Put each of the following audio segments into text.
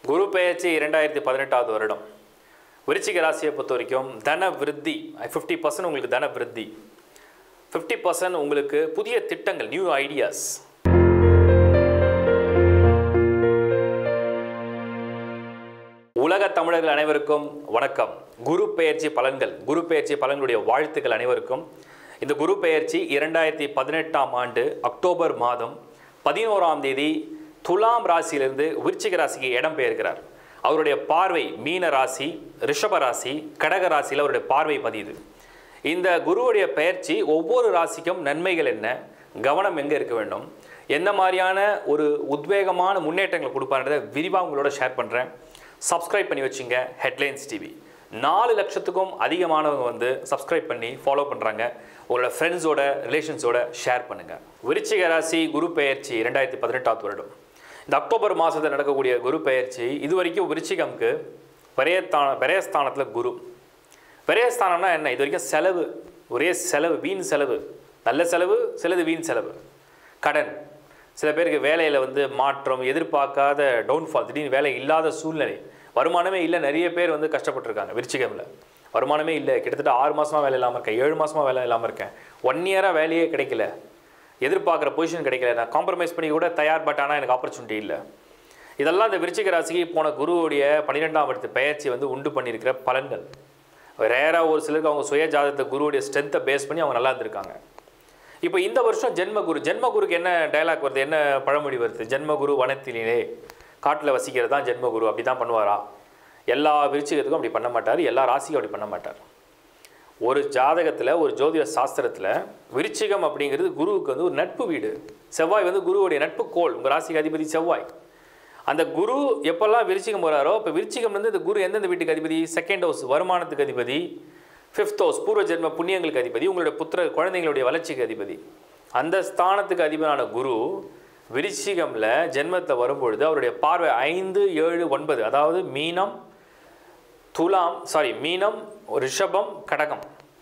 குரு பெயர்ச்சி இரண்டாயிரத்தி பதினெட்டாவது வருடம் விருச்சிக ராசியை பொறுத்த வரைக்கும் தன விருத்தி ஃபிஃப்டி பர்சன்ட் உங்களுக்கு தன விருத்தி ஃபிஃப்டி பர்சன்ட் உங்களுக்கு புதிய திட்டங்கள் நியூ ஐடியாஸ் உலக தமிழர்கள் அனைவருக்கும் வணக்கம் குரு பெயர்ச்சி பலன்கள் குரு பெயர்ச்சி பலன்களுடைய வாழ்த்துக்கள் அனைவருக்கும் இந்த குரு பெயர்ச்சி இரண்டாயிரத்தி பதினெட்டாம் ஆண்டு அக்டோபர் மாதம் பதினோராம் தேதி துலாம் ராசியிலிருந்து விருச்சிக ராசிக்கு இடம் பெயர்கிறார் அவருடைய பார்வை மீன ராசி ரிஷப ராசி கடக ராசியில் அவருடைய பார்வை பதியுது இந்த குருவுடைய பெயர்ச்சி ஒவ்வொரு ராசிக்கும் நன்மைகள் என்ன கவனம் எங்கே இருக்க வேண்டும் எந்த மாதிரியான ஒரு உத்வேகமான முன்னேற்றங்களை கொடுப்பான்றதை விரிவாக உங்களோட ஷேர் பண்ணுறேன் சப்ஸ்கிரைப் பண்ணி வச்சுங்க ஹெட்லைன்ஸ் டிவி நாலு லட்சத்துக்கும் அதிகமானவங்க வந்து சப்ஸ்கிரைப் பண்ணி ஃபாலோ பண்ணுறாங்க உங்களோட ஃப்ரெண்ட்ஸோட ரிலேஷன்ஸோட ஷேர் பண்ணுங்கள் விருச்சிக ராசி குரு பெயர்ச்சி ரெண்டாயிரத்தி பதினெட்டாவது வருடம் இந்த அக்டோபர் மாதத்தில் நடக்கக்கூடிய குரு பெயர்ச்சி இது வரைக்கும் விருச்சிகம்க்கு விரயஸ்தான விரயஸ்தானத்தில் குரு விரயஸ்தானம்னா என்ன இது வரைக்கும் செலவு ஒரே செலவு வீண் செலவு நல்ல செலவு சிலது வீண் செலவு கடன் சில பேருக்கு வேலையில் வந்து மாற்றம் எதிர்பார்க்காத டவுன்ஃபால் திடீர்னு வேலை இல்லாத சூழ்நிலை வருமானமே இல்லை நிறைய பேர் வந்து கஷ்டப்பட்டிருக்காங்க விருச்சிகமில் வருமானமே இல்லை கிட்டத்தட்ட ஆறு மாசமா வேலை இல்லாமல் இருக்கேன் ஏழு மாசமா வேலை இல்லாமல் இருக்கேன் ஒன் இயராக வேலையே கிடைக்கல எதிர்பார்க்குற பொசிஷன் கிடைக்கல நான் காம்ப்ரமைஸ் பண்ணி கூட தயார் பட் ஆனால் எனக்கு ஆப்பர்ச்சுனிட்டி இல்லை இதெல்லாம் இந்த விருச்சிக ராசிக்கு போன குருவுடைய பன்னிரெண்டாம் இடத்து பெயர்ச்சி வந்து உண்டு பண்ணியிருக்கிற பலன்கள் ரேராக ஒரு சிலருக்கு அவங்க சுய ஜாதகத்தை குருவுடைய ஸ்ட்ரென்த்தை பேஸ் பண்ணி அவங்க நல்லா இருந்திருக்காங்க இப்போ இந்த வருஷம் ஜென்மகுரு ஜென்மகுருக்கு என்ன டயலாக் வருது என்ன பழமொழி வருது ஜென்மகுரு வனத்திலே காட்டில் வசிக்கிறது தான் ஜென்மகுரு அப்படி தான் பண்ணுவாரா எல்லா விருச்சிகத்துக்கும் அப்படி பண்ண மாட்டார் எல்லா ராசிக்கும் அப்படி பண்ண மாட்டார் ஒரு ஜாதகத்தில் ஒரு ஜோதிட சாஸ்திரத்தில் விருச்சிகம் அப்படிங்கிறது குருவுக்கு வந்து ஒரு நட்பு வீடு செவ்வாய் வந்து குருவுடைய நட்பு கோள் உங்கள் ராசிக்கு அதிபதி செவ்வாய் அந்த குரு எப்பெல்லாம் விருச்சிகம் வராரோ இப்போ விருச்சிகம் வந்து இந்த குரு எந்தெந்த வீட்டுக்கு அதிபதி செகண்ட் ஹவுஸ் வருமானத்துக்கு அதிபதி ஃபிஃப்த் ஹவுஸ் பூர்வ ஜென்ம புண்ணியங்களுக்கு அதிபதி உங்களுடைய புத்திர குழந்தைங்களுடைய வளர்ச்சிக்கு அதிபதி அந்த ஸ்தானத்துக்கு அதிபதியான குரு விருச்சிகமில் ஜென்மத்தில் வரும்பொழுது அவருடைய பார்வை ஐந்து ஏழு ஒன்பது அதாவது மீனம் துலாம் சாரி மீனம் ரிஷபம் கடகம்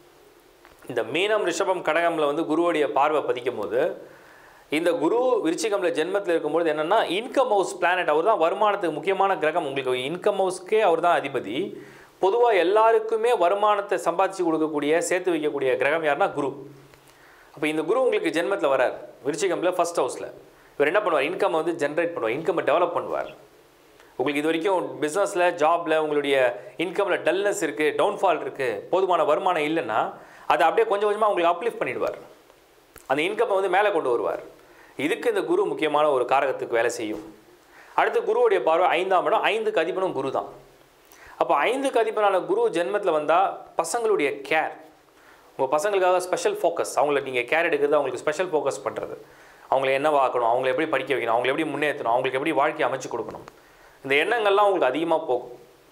இந்த மீனம் ரிஷபம் கடகமில் வந்து குருவுடைய பார்வை பதிக்கும் போது இந்த குரு விருச்சிகமில் ஜென்மத்தில் இருக்கும்போது என்னென்னா இன்கம் ஹவுஸ் பிளானட் அவர் தான் வருமானத்துக்கு முக்கியமான கிரகம் உங்களுக்கு இன்கம் ஹவுஸ்க்கே அவர் தான் அதிபதி பொதுவாக எல்லாருக்குமே வருமானத்தை சம்பாதிச்சு கொடுக்கக்கூடிய சேர்த்து வைக்கக்கூடிய கிரகம் யாருன்னா குரு அப்போ இந்த குரு உங்களுக்கு ஜென்மத்தில் வரார் விருச்சிகமில் ஃபர்ஸ்ட் ஹவுஸில் இவர் என்ன பண்ணுவார் இன்கம் வந்து ஜென்ரேட் பண்ணுவார் இன்கம்மை டெவலப் பண்ணுவார் உங்களுக்கு இது வரைக்கும் பிஸ்னஸில் ஜாபில் உங்களுடைய இன்கமில் டல்னஸ் இருக்குது டவுன்ஃபால் இருக்குது போதுமான வருமானம் இல்லைன்னா அதை அப்படியே கொஞ்சம் கொஞ்சமாக உங்களுக்கு அப்லிஃப்ட் பண்ணிடுவார் அந்த இன்கம்மை வந்து மேலே கொண்டு வருவார் இதுக்கு இந்த குரு முக்கியமான ஒரு காரகத்துக்கு வேலை செய்யும் அடுத்து குருவுடைய பார்வை ஐந்தாம் இடம் ஐந்துக்கு அதிபனும் குரு தான் அப்போ ஐந்துக்கு அதிபனான குரு ஜென்மத்தில் வந்தால் பசங்களுடைய கேர் உங்கள் பசங்களுக்காக ஸ்பெஷல் ஃபோக்கஸ் அவங்கள நீங்கள் கேர் எடுக்கிறது அவங்களுக்கு ஸ்பெஷல் ஃபோக்கஸ் பண்ணுறது அவங்கள என்ன வாக்கணும் அவங்கள எப்படி படிக்க வைக்கணும் அவங்கள எப்படி முன்னேற்றணும் அவங்களுக்கு எப்படி வாழ்க்கையை அமைச்சு கொடுக்கணும் இந்த எண்ணங்கள்லாம் உங்களுக்கு அதிகமாக போகும்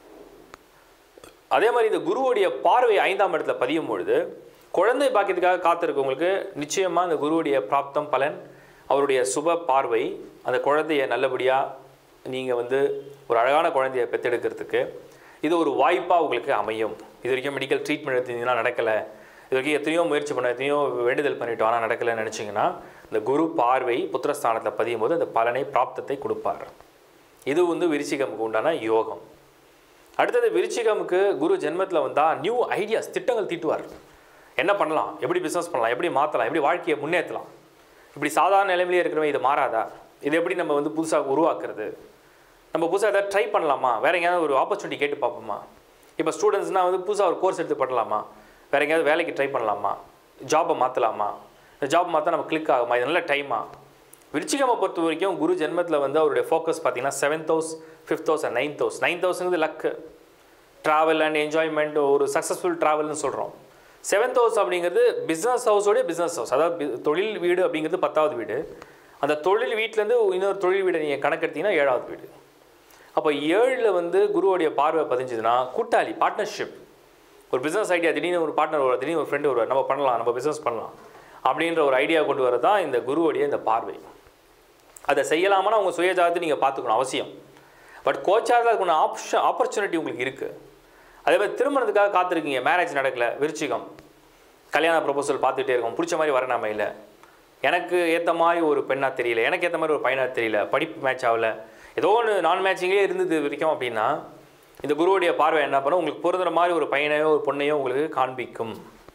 அதே மாதிரி இந்த குருவுடைய பார்வை ஐந்தாம் இடத்துல பதியும் பொழுது குழந்தை பாக்கியத்துக்காக காத்திருக்கவங்களுக்கு நிச்சயமாக இந்த குருவுடைய பிராப்தம் பலன் அவருடைய சுப பார்வை அந்த குழந்தைய நல்லபடியாக நீங்கள் வந்து ஒரு அழகான குழந்தைய பெற்றெடுக்கிறதுக்கு இது ஒரு வாய்ப்பாக உங்களுக்கு அமையும் இது வரைக்கும் மெடிக்கல் ட்ரீட்மெண்ட் எடுத்தீங்கன்னா நடக்கலை இது வரைக்கும் எத்தனையோ முயற்சி பண்ண எத்தனையோ வேண்டுதல் பண்ணிட்டோம் ஆனால் நடக்கலைன்னு நினச்சிங்கன்னா இந்த குரு பார்வை புத்திரஸ்தானத்தில் பதியும் போது அந்த பலனை பிராப்தத்தை கொடுப்பார் இது வந்து விருச்சிகமுக்கு உண்டான யோகம் அடுத்தது விருச்சிகமுக்கு குரு ஜென்மத்தில் வந்தால் நியூ ஐடியாஸ் திட்டங்கள் தீட்டுவார் என்ன பண்ணலாம் எப்படி பிஸ்னஸ் பண்ணலாம் எப்படி மாற்றலாம் எப்படி வாழ்க்கையை முன்னேற்றலாம் இப்படி சாதாரண நிலைமையிலே இருக்கிறவங்க இது மாறாதா இது எப்படி நம்ம வந்து புதுசாக உருவாக்குறது நம்ம புதுசாக எதாவது ட்ரை பண்ணலாமா வேற எங்கேயாவது ஒரு ஆப்பர்ச்சுனிட்டி கேட்டு பார்ப்போமா இப்போ ஸ்டூடெண்ட்ஸ்னால் வந்து புதுசாக ஒரு கோர்ஸ் எடுத்து பண்ணலாமா வேற எங்கேயாவது வேலைக்கு ட்ரை பண்ணலாமா ஜாபை மாற்றலாமா இந்த ஜாப் மாற்ற நம்ம கிளிக் ஆகுமா இது நல்ல டைமா விருச்சிகமை பொறுத்த வரைக்கும் குரு ஜென்மத்தில் வந்து அவருடைய ஃபோக்கஸ் பார்த்தீங்கன்னா seventh house fifth house and ninth house ninth ஹவுஸுங்கிறது லக்கு ட்ராவல் அண்ட் என்ஜாய்மெண்ட் ஒரு சக்ஸஸ்ஃபுல் ட்ராவல்னு சொல்கிறோம் செவன்த் ஹவுஸ் அப்படிங்கிறது பிஸ்னஸ் ஹவுஸோடைய பிஸ்னஸ் ஹவுஸ் அதாவது பி- தொழில் வீடு அப்படிங்கிறது பத்தாவது வீடு அந்த தொழில் வீட்டிலேருந்து இன்னொரு தொழில் வீடை நீங்கள் கணக்கெடுத்தீங்கன்னா ஏழாவது வீடு அப்போ ஏழில் வந்து குருவோடைய பார்வை பதிஞ்சுதுன்னா கூட்டாளி பார்ட்னர்ஷிப் ஒரு பிஸ்னஸ் ஐடியா திடீர்னு ஒரு பார்ட்னர் வருவார் திடீர்னு ஒரு ஃப்ரெண்டு வருவார் நம்ம பண்ணலாம் நம்ம பிஸ்னஸ் பண்ணலாம் அப்படின்ற ஒரு ஐடியா கொண்டு வரது தான் இந்த குருவோடைய இந்த பார்வை அதை செய்யலாமான்னு அவங்க சுயஜாதத்தை நீங்கள் பார்த்துக்கணும் அவசியம் பட் கோச்சாரில் அதுக்குள்ள ஆப்ஷன் ஆப்பர்ச்சுனிட்டி உங்களுக்கு இருக்குது அதே மாதிரி திருமணத்துக்காக காத்திருக்கீங்க மேரேஜ் நடக்கல விருச்சிகம் கல்யாண ப்ரொபோசல் பார்த்துட்டே இருக்கோம் பிடிச்ச மாதிரி வர இல்லை எனக்கு ஏற்ற மாதிரி ஒரு பெண்ணாக தெரியல எனக்கு ஏற்ற மாதிரி ஒரு பையனாக தெரியல படிப்பு மேட்ச் ஆகல ஏதோ ஒன்று நான் மேட்சிங்கே இருந்தது வரைக்கும் அப்படின்னா இந்த குருவுடைய பார்வை என்ன பண்ணும் உங்களுக்கு பொருந்துற மாதிரி ஒரு பையனையோ ஒரு பொண்ணையோ உங்களுக்கு காண்பிக்கும்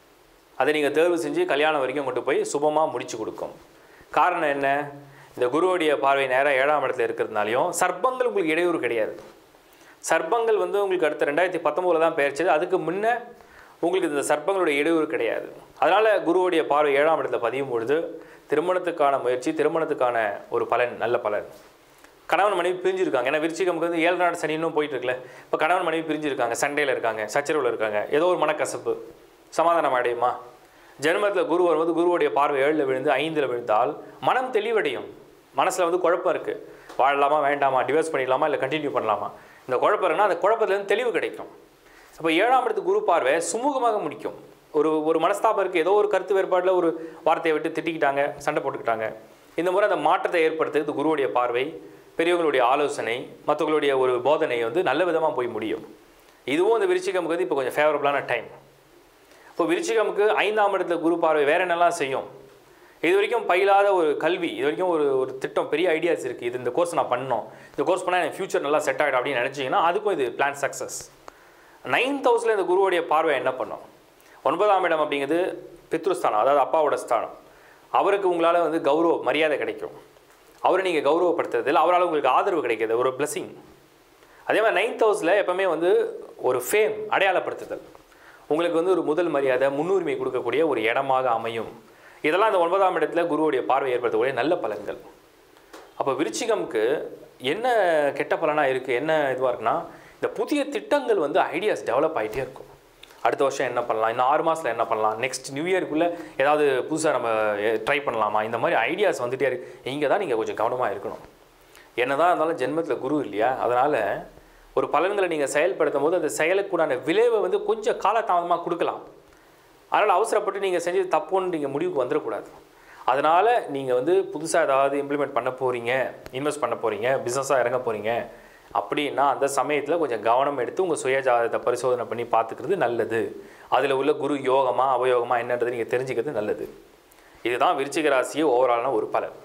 அதை நீங்கள் தேர்வு செஞ்சு கல்யாணம் வரைக்கும் கொண்டு போய் சுபமாக முடிச்சு கொடுக்கும் காரணம் என்ன இந்த குருவுடைய பார்வை நேராக ஏழாம் இடத்துல இருக்கிறதுனாலையும் சர்ப்பங்கள் உங்களுக்கு இடையூறு கிடையாது சர்ப்பங்கள் வந்து உங்களுக்கு அடுத்த ரெண்டாயிரத்தி பத்தொம்போதில் தான் பெயர்ச்சது அதுக்கு முன்ன உங்களுக்கு இந்த சர்ப்பங்களுடைய இடையூறு கிடையாது அதனால் குருவுடைய பார்வை ஏழாம் இடத்துல பதியும் பொழுது திருமணத்துக்கான முயற்சி திருமணத்துக்கான ஒரு பலன் நல்ல பலன் கணவன் மனைவி பிரிஞ்சிருக்காங்க ஏன்னா விருச்சிகமுக்கு வந்து ஏழு நாடு சனி இன்னும் போயிட்டு இருக்குல்ல இப்போ கணவன் மனைவி பிரிஞ்சிருக்காங்க சண்டையில் இருக்காங்க சச்சரவில் இருக்காங்க ஏதோ ஒரு மனக்கசப்பு சமாதானம் அடையுமா ஜென்மத்தில் குரு வரும்போது குருவுடைய பார்வை ஏழில் விழுந்து ஐந்தில் விழுந்தால் மனம் தெளிவடையும் மனசில் வந்து குழப்பம் இருக்குது வாழலாமா வேண்டாமா டிவோர்ஸ் பண்ணிடலாமா இல்லை கண்டினியூ பண்ணலாமா இந்த குழப்பம் இருக்குன்னா அந்த குழப்பத்துலேருந்து தெளிவு கிடைக்கும் அப்போ ஏழாம் இடத்து குரு பார்வை சுமூகமாக முடிக்கும் ஒரு ஒரு மனஸ்தாபம் இருக்குது ஏதோ ஒரு கருத்து வேறுபாட்டில் ஒரு வார்த்தையை விட்டு திட்டிக்கிட்டாங்க சண்டை போட்டுக்கிட்டாங்க இந்த முறை அந்த மாற்றத்தை ஏற்படுத்துறது குருவுடைய பார்வை பெரியவங்களுடைய ஆலோசனை மற்றவங்களுடைய ஒரு போதனை வந்து நல்ல விதமாக போய் முடியும் இதுவும் இந்த விருச்சிகமுக்கு வந்து இப்போ கொஞ்சம் ஃபேவரபுளான டைம் இப்போ விருச்சிகமுக்கு ஐந்தாம் இடத்துல குரு பார்வை வேற என்னெல்லாம் செய்யும் இது வரைக்கும் பயிலாத ஒரு கல்வி இது வரைக்கும் ஒரு ஒரு திட்டம் பெரிய ஐடியாஸ் இருக்குது இது இந்த கோர்ஸ் நான் பண்ணணும் இந்த கோர்ஸ் பண்ணால் என் ஃபியூச்சர் நல்லா செட் ஆகிடும் அப்படின்னு நினச்சிங்கன்னா அதுக்கும் இது பிளான் சக்ஸஸ் நைன்த் ஹவுஸில் இந்த குருவுடைய பார்வை என்ன பண்ணும் ஒன்பதாம் இடம் அப்படிங்கிறது பித்ருஸ்தானம் அதாவது அப்பாவோட ஸ்தானம் அவருக்கு உங்களால் வந்து கௌரவ மரியாதை கிடைக்கும் அவரை நீங்கள் கௌரவப்படுத்துறது இல்லை அவரால் உங்களுக்கு ஆதரவு கிடைக்கிது ஒரு blessing அதே மாதிரி நைன்த் ஹவுஸில் எப்பவுமே வந்து ஒரு ஃபேம் அடையாளப்படுத்துதல் உங்களுக்கு வந்து ஒரு முதல் மரியாதை முன்னுரிமை கொடுக்கக்கூடிய ஒரு இடமாக அமையும் இதெல்லாம் அந்த ஒன்பதாம் இடத்துல குருவுடைய பார்வை ஏற்படுத்தக்கூடிய நல்ல பலன்கள் அப்போ விருச்சிகம்க்கு என்ன கெட்ட பலனாக இருக்குது என்ன இதுவாக இருக்குன்னா இந்த புதிய திட்டங்கள் வந்து ஐடியாஸ் டெவலப் ஆகிட்டே இருக்கும் அடுத்த வருஷம் என்ன பண்ணலாம் இன்னும் ஆறு மாதத்தில் என்ன பண்ணலாம் நெக்ஸ்ட் நியூ இயருக்குள்ளே ஏதாவது புதுசாக நம்ம ட்ரை பண்ணலாமா இந்த மாதிரி ஐடியாஸ் வந்துட்டே இருக்கு இங்கே தான் நீங்கள் கொஞ்சம் கவனமாக இருக்கணும் என்னதான் இருந்தாலும் ஜென்மத்தில் குரு இல்லையா அதனால் ஒரு பலன்களை நீங்கள் செயல்படுத்தும் போது அந்த செயலுக்குடான விளைவை வந்து கொஞ்சம் காலதாமதமாக கொடுக்கலாம் அதனால் அவசரப்பட்டு நீங்கள் செஞ்சது தப்புன்னு நீங்கள் முடிவுக்கு வந்துடக்கூடாது அதனால் நீங்கள் வந்து புதுசாக ஏதாவது இம்ப்ளிமெண்ட் பண்ண போகிறீங்க இன்வெஸ்ட் பண்ண போகிறீங்க பிஸ்னஸாக இறங்க போகிறீங்க அப்படின்னா அந்த சமயத்தில் கொஞ்சம் கவனம் எடுத்து உங்கள் சுயஜாதகத்தை பரிசோதனை பண்ணி பார்த்துக்கிறது நல்லது அதில் உள்ள குரு யோகமா அவயோகமா என்னன்றது நீங்கள் தெரிஞ்சுக்கிறது நல்லது இதுதான் விருச்சிக ராசியை ஓவராலான ஒரு பலன்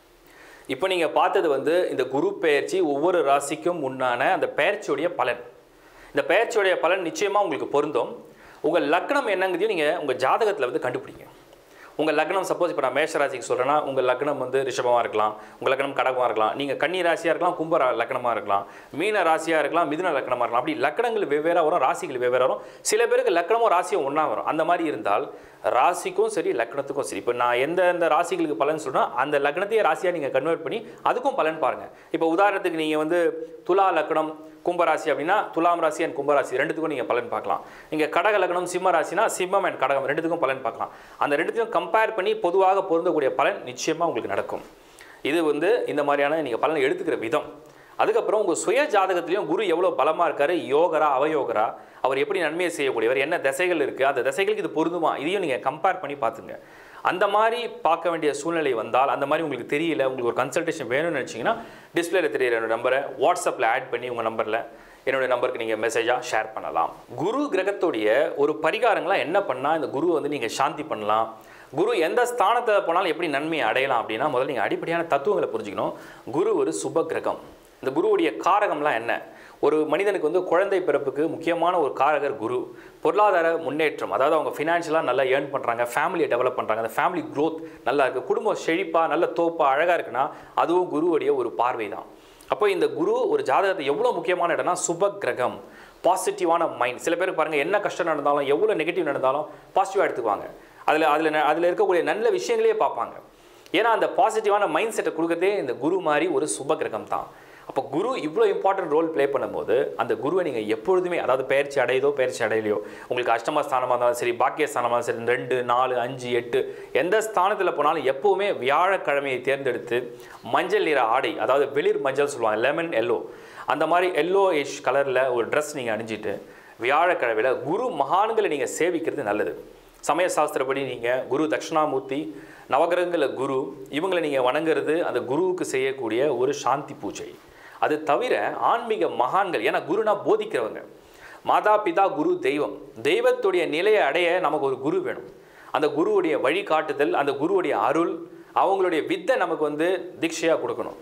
இப்போ நீங்கள் பார்த்தது வந்து இந்த குரு பெயர்ச்சி ஒவ்வொரு ராசிக்கும் உண்டான அந்த பெயர்ச்சியுடைய பலன் இந்த பெயர்ச்சியுடைய பலன் நிச்சயமாக உங்களுக்கு பொருந்தும் உங்கள் லக்னம் என்னங்கிறதையும் நீங்கள் உங்கள் ஜாதகத்தில் வந்து கண்டுபிடிங்க உங்கள் லக்னம் சப்போஸ் இப்போ நான் மேஷ ராசிக்கு சொல்கிறேன்னா உங்கள் லக்னம் வந்து ரிஷபமாக இருக்கலாம் உங்கள் லக்னம் கடகமாக இருக்கலாம் நீங்கள் கன்னி ராசியாக இருக்கலாம் கும்ப ரா- லக்னமாக இருக்கலாம் மீன ராசியாக இருக்கலாம் மிதுன லக்னமாக இருக்கலாம் அப்படி லக்னங்கள் வெவ்வேறாக வரும் ராசிகள் வெவ்வேறு வரும் சில பேருக்கு லக்னமும் ராசியும் ஒன்றா வரும் அந்த மாதிரி இருந்தால் ராசிக்கும் சரி லக்னத்துக்கும் சரி இப்போ நான் எந்த எந்த ராசிகளுக்கு பலன் சொல்கிறேன் அந்த லக்னத்தையே ராசியாக நீங்கள் கன்வெர்ட் பண்ணி அதுக்கும் பலன் பாருங்கள் இப்போ உதாரணத்துக்கு நீங்கள் வந்து துலா லக்னம் கும்பராசி அப்படின்னா துலாம் ராசி அண்ட் கும்பராசி ரெண்டுத்துக்கும் நீங்கள் பலன் பார்க்கலாம் நீங்கள் கடக லக்னம் சிம்ம ராசினா சிம்மம் அண்ட் கடகம் ரெண்டுத்துக்கும் பலன் பார்க்கலாம் அந்த ரெண்டுத்தையும் கம்பேர் பண்ணி பொதுவாக பொருந்தக்கூடிய பலன் நிச்சயமாக உங்களுக்கு நடக்கும் இது வந்து இந்த மாதிரியான நீங்கள் பலனை எடுத்துக்கிற விதம் அதுக்கப்புறம் உங்கள் சுய ஜாதகத்திலையும் குரு எவ்வளோ பலமாக இருக்காரு யோகரா அவயோகரா அவர் எப்படி நன்மையை செய்யக்கூடியவர் என்ன திசைகள் இருக்குது அந்த திசைகளுக்கு இது பொருந்துமா இதையும் நீங்கள் கம்பேர் பண்ணி பார்த்துங்க அந்த மாதிரி பார்க்க வேண்டிய சூழ்நிலை வந்தால் அந்த மாதிரி உங்களுக்கு தெரியல உங்களுக்கு ஒரு கன்சல்டேஷன் வேணும்னு நினச்சிங்கன்னா டிஸ்பிளேல தெரியுற என்னோட நம்பரை வாட்ஸ்அப்பில் ஆட் பண்ணி உங்கள் நம்பரில் என்னுடைய நம்பருக்கு நீங்கள் மெசேஜாக ஷேர் பண்ணலாம் குரு கிரகத்துடைய ஒரு பரிகாரங்களாக என்ன பண்ணால் இந்த குரு வந்து நீங்கள் சாந்தி பண்ணலாம் குரு எந்த ஸ்தானத்தில் போனாலும் எப்படி நன்மையை அடையலாம் அப்படின்னா முதல்ல நீங்கள் அடிப்படையான தத்துவங்களை புரிஞ்சுக்கணும் குரு ஒரு சுப கிரகம் இந்த குருவுடைய காரகம்லாம் என்ன ஒரு மனிதனுக்கு வந்து குழந்தை பிறப்புக்கு முக்கியமான ஒரு காரகர் குரு பொருளாதார முன்னேற்றம் அதாவது அவங்க ஃபினான்ஷியலாக நல்லா ஏர்ன் பண்ணுறாங்க ஃபேமிலியை டெவலப் பண்ணுறாங்க அந்த ஃபேமிலி growth நல்லா இருக்குது குடும்பம் செழிப்பாக நல்ல தோப்பாக அழகாக இருக்குன்னா அதுவும் குருவுடைய ஒரு பார்வை தான் அப்போ இந்த குரு ஒரு ஜாதகத்தை எவ்வளோ முக்கியமான இடம்னா சுப கிரகம் பாசிட்டிவான மைண்ட் சில பேருக்கு பாருங்கள் என்ன கஷ்டம் நடந்தாலும் எவ்வளோ நெகட்டிவ் நடந்தாலும் பாசிட்டிவாக எடுத்துக்குவாங்க அதில் அதில் அதில் இருக்கக்கூடிய நல்ல விஷயங்களே பார்ப்பாங்க ஏன்னா அந்த பாசிட்டிவான மைண்ட் செட்டை கொடுக்கறதே இந்த குரு மாதிரி ஒரு சுப கிரகம் தான் அப்போ குரு இவ்வளோ இம்பார்ட்டன்ட் ரோல் ப்ளே பண்ணும்போது அந்த குருவை நீங்கள் எப்பொழுதுமே அதாவது பயிற்சி அடையுதோ பயிற்சி அடையலையோ உங்களுக்கு அஷ்டம ஸ்தானமாக இருந்தாலும் சரி பாக்கிய ஸ்தானமாக இருந்தாலும் சரி ரெண்டு நாலு அஞ்சு எட்டு எந்த ஸ்தானத்தில் போனாலும் எப்போவுமே வியாழக்கிழமையை தேர்ந்தெடுத்து மஞ்சள் நிற ஆடை அதாவது வெளிர் மஞ்சள் சொல்லுவாங்க லெமன் எல்லோ அந்த மாதிரி எல்லோ இஷ் கலரில் ஒரு ட்ரெஸ் நீங்கள் அணிஞ்சிட்டு வியாழக்கிழமையில் குரு மகான்களை நீங்கள் சேவிக்கிறது நல்லது சமய சாஸ்திரப்படி நீங்கள் குரு தட்சிணாமூர்த்தி நவகிரகங்களில் குரு இவங்களை நீங்கள் வணங்குறது அந்த குருவுக்கு செய்யக்கூடிய ஒரு சாந்தி பூஜை அது தவிர ஆன்மீக மகான்கள் ஏன்னா குருனா போதிக்கிறவங்க மாதா பிதா குரு தெய்வம் தெய்வத்துடைய நிலையை அடைய நமக்கு ஒரு குரு வேணும் அந்த குருவுடைய வழிகாட்டுதல் அந்த குருவுடைய அருள் அவங்களுடைய வித்தை நமக்கு வந்து தீட்சையாக கொடுக்கணும்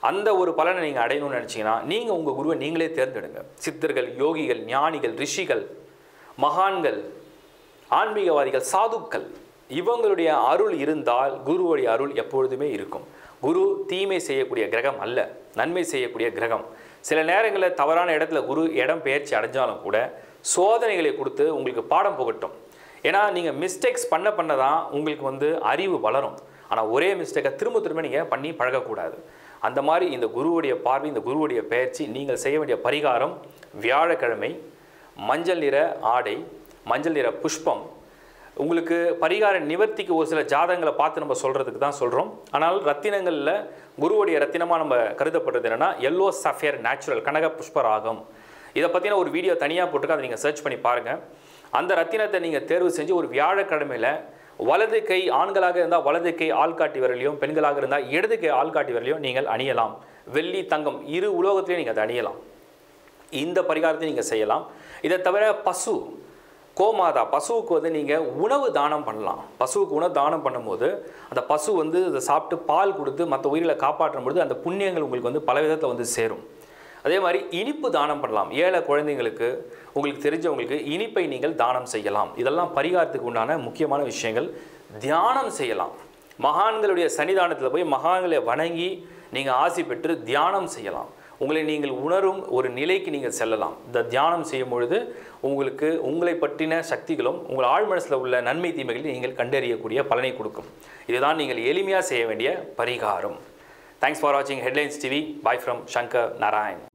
அந்த ஒரு பலனை நீங்கள் அடையணும்னு நினச்சிங்கன்னா நீங்கள் உங்கள் குருவை நீங்களே தேர்ந்தெடுங்க சித்தர்கள் யோகிகள் ஞானிகள் ரிஷிகள் மகான்கள் ஆன்மீகவாதிகள் சாதுக்கள் இவங்களுடைய அருள் இருந்தால் குருவுடைய அருள் எப்பொழுதுமே இருக்கும் குரு தீமை செய்யக்கூடிய கிரகம் அல்ல நன்மை செய்யக்கூடிய கிரகம் சில நேரங்களில் தவறான இடத்துல குரு இடம் பெயர்ச்சி அடைஞ்சாலும் கூட சோதனைகளை கொடுத்து உங்களுக்கு பாடம் புகட்டும் ஏன்னா நீங்கள் மிஸ்டேக்ஸ் பண்ண பண்ண தான் உங்களுக்கு வந்து அறிவு வளரும் ஆனால் ஒரே மிஸ்டேக்கை திரும்ப திரும்ப நீங்கள் பண்ணி பழகக்கூடாது அந்த மாதிரி இந்த குருவுடைய பார்வை இந்த குருவுடைய பயிற்சி நீங்கள் செய்ய வேண்டிய பரிகாரம் வியாழக்கிழமை மஞ்சள் நிற ஆடை மஞ்சள் நிற புஷ்பம் உங்களுக்கு பரிகார நிவர்த்திக்கு ஒரு சில ஜாதகங்களை பார்த்து நம்ம சொல்கிறதுக்கு தான் சொல்கிறோம் ஆனால் ரத்தினங்களில் குருவுடைய ரத்தினமாக நம்ம கருதப்படுறது என்னென்னா எல்லோ சஃபியர் நேச்சுரல் கனக புஷ்பராகம் இதை பற்றின ஒரு வீடியோ தனியாக போட்டுக்க அதை நீங்கள் சர்ச் பண்ணி பாருங்கள் அந்த ரத்தினத்தை நீங்கள் தேர்வு செஞ்சு ஒரு வியாழக்கிழமையில் வலது கை ஆண்களாக இருந்தால் வலது கை ஆள்காட்டி விரலையும் பெண்களாக இருந்தால் இடது கை ஆள்காட்டி விரலையும் நீங்கள் அணியலாம் வெள்ளி தங்கம் இரு உலோகத்திலையும் நீங்கள் அதை அணியலாம் இந்த பரிகாரத்தை நீங்கள் செய்யலாம் இதை தவிர பசு கோமாதா பசுவுக்கு வந்து நீங்கள் உணவு தானம் பண்ணலாம் பசுவுக்கு உணவு தானம் பண்ணும்போது அந்த பசு வந்து அதை சாப்பிட்டு பால் கொடுத்து மற்ற உயிர்களை காப்பாற்றும் பொழுது அந்த புண்ணியங்கள் உங்களுக்கு வந்து பல விதத்தில் வந்து சேரும் அதே மாதிரி இனிப்பு தானம் பண்ணலாம் ஏழை குழந்தைங்களுக்கு உங்களுக்கு தெரிஞ்சவங்களுக்கு இனிப்பை நீங்கள் தானம் செய்யலாம் இதெல்லாம் பரிகாரத்துக்கு உண்டான முக்கியமான விஷயங்கள் தியானம் செய்யலாம் மகான்களுடைய சன்னிதானத்தில் போய் மகான்களை வணங்கி நீங்கள் ஆசி பெற்று தியானம் செய்யலாம் உங்களை நீங்கள் உணரும் ஒரு நிலைக்கு நீங்கள் செல்லலாம் இந்த தியானம் செய்யும் பொழுது உங்களுக்கு உங்களை பற்றின சக்திகளும் உங்கள் ஆழ் மனசில் உள்ள நன்மை தீமைகளை நீங்கள் கண்டறியக்கூடிய பலனை கொடுக்கும் இதுதான் நீங்கள் எளிமையாக செய்ய வேண்டிய பரிகாரம் தேங்க்ஸ் ஃபார் வாட்சிங் headlines TV bye from Shankar Narayan